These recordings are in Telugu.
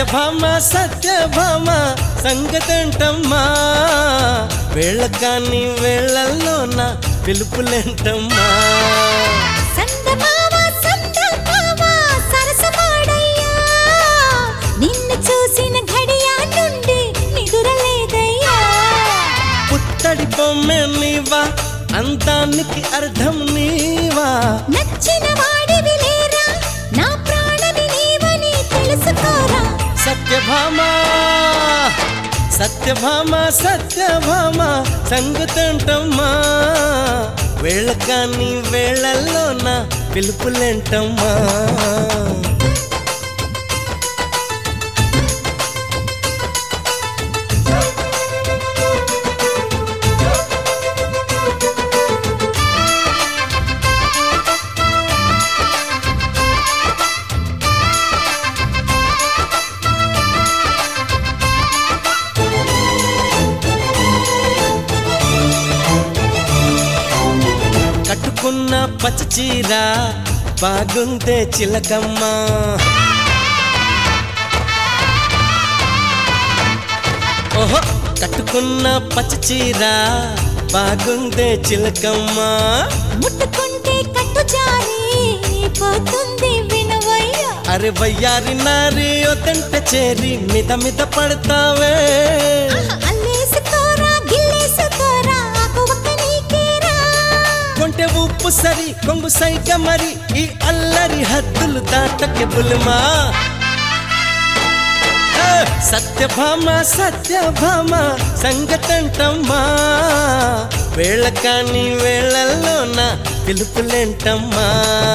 సత్యభామ సత్యభామ సంగతంటమ్మా వేళ కాని వేళల్లో నా పిలుపులేంటమ్మా సందమామ సందమామ సరసమాడయ్యా నిన్ను చూసిన ఘడియా నుండి నిదురలేదయ్యా పుత్తడి బొమ్మె నీవా అందానికి అర్థం నీవా నచ్చిన వాడివి లేరా నా ప్రాణమి నీవని తెలుసుకోరా సత్యభామ సత్యభామ సత్యభామ సంగతంటమ్మా వేళ కాని వేళల్లో నా పిలుపులేంటమ్మా కట్టుకున్న పచ్చ చీర బాగుందే చిలకమ్మ ఓహో కట్టుకున్న పచ్చ చీర బాగుందే చిలకమ్మ ముట్టుకుంటే కట్టు జారి పోతుంది వినవయ్యా అరే వయ్యారి నారి ఒదంట చేరి మిద మిద పడతావే అల్లేసుకోరా గిల్లేసుకోరా ఆకు ఒక్క నీకేరా కొంటె ఉప్పు సరి కొంగు సైక మరి ఈ అల్లరి హద్దులు దాటకే బుల్మా ఏ, సత్యభామ సత్యభామ సంగతంటమ్మా వేళ కాని వేళల్లో నా పిలుపులేంటమ్మా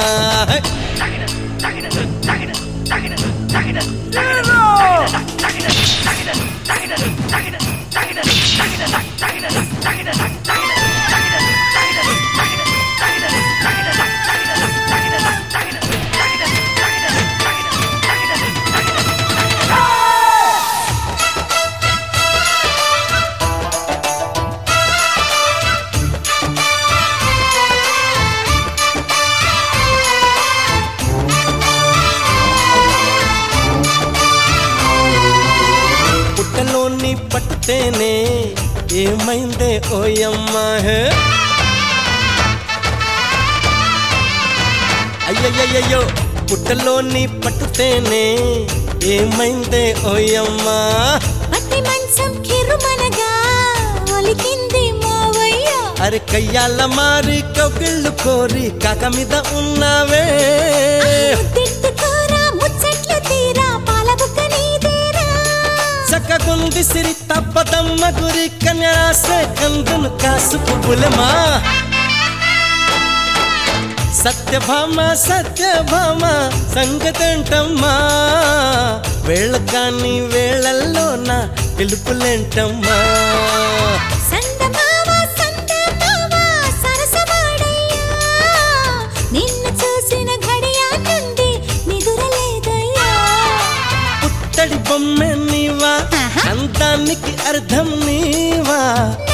పుట్టలోని పట్టుతేనే ఏమైందే ఓయమ్మా హే అయ్యయ్యయ్యో పుట్టలోని పట్టుతేనే ఏమైందే ఓయమ్మా పట్టి మంచం కిరుమనగా ఒలికింది మోవయ్యా అరే కయ్యాల మారి కౌగిళ్ళు కోరి కాక మీద ఉన్నావే ముద్దెట్టుకోరా ముచ్చట్లు తీరా పాల బుక్క నీదేరా చక్కగుంది సిరి తప్పదమ్మ గురి కన్యాసే కందును కాసు పువ్వులమా సత్యభామ సత్యభామ సంగతంటమ్మా వేళ కాని వేళల్లో నా పిలుపులేంటమ్మా సందమామ సందమామ సరసమాడయ్యా నిన్ను చూసిన ఘడియా నుండి నిదురలేదయ్యా పుత్తడి బొమ్మె నీవా ఆహా. అంతానికి అర్థం నీవా నా